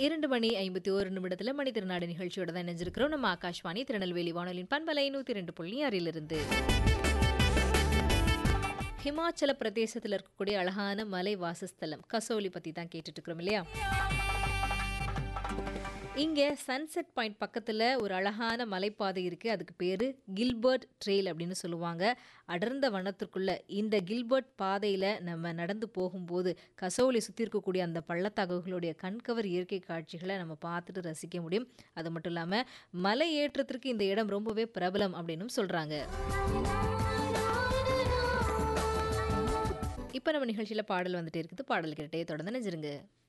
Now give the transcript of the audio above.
இரண்டு மணி ஐம்பத்தி ஒரு நிமிடத்தில் மணி திருநாடு நிகழ்ச்சியோட தான் இணைஞ்சிருக்கிறோம் நம்ம ஆகாஷ்வாணி திருநெல்வேலி வானொலியின் பண்பலை நூற்றி ரெண்டு புள்ளி ஆறிலிருந்து ஹிமாச்சல பிரதேசத்தில் இருக்கக்கூடிய அழகான மலை வாசஸ்தலம் கசோலி பற்றி தான் கேட்டுட்டு இருக்கிறோம் இல்லையா இங்கே சன்செட் பாயிண்ட் பக்கத்தில் ஒரு அழகான மலைப்பாதை இருக்குது அதுக்கு பேர் கில்பர்ட் ட்ரெயில் அப்படின்னு சொல்லுவாங்க அடர்ந்த வனத்திற்குள்ள இந்த கில்பர்ட் பாதையில் நம்ம நடந்து போகும்போது கசோலி சுற்றி இருக்கக்கூடிய அந்த பள்ளத்தாக்குகளுடைய கண்கவர் இயற்கை காட்சிகளை நம்ம பார்த்துட்டு ரசிக்க முடியும் அது மட்டும் இல்லாமல் மலை ஏற்றத்திற்கு இந்த இடம் ரொம்பவே பிரபலம் அப்படின்னு சொல்கிறாங்க இப்போ நம்ம நிகழ்ச்சியில் பாடல் வந்துட்டே இருக்குது பாடல் கேட்டே தொடர்ந்து நினைச்சிருங்க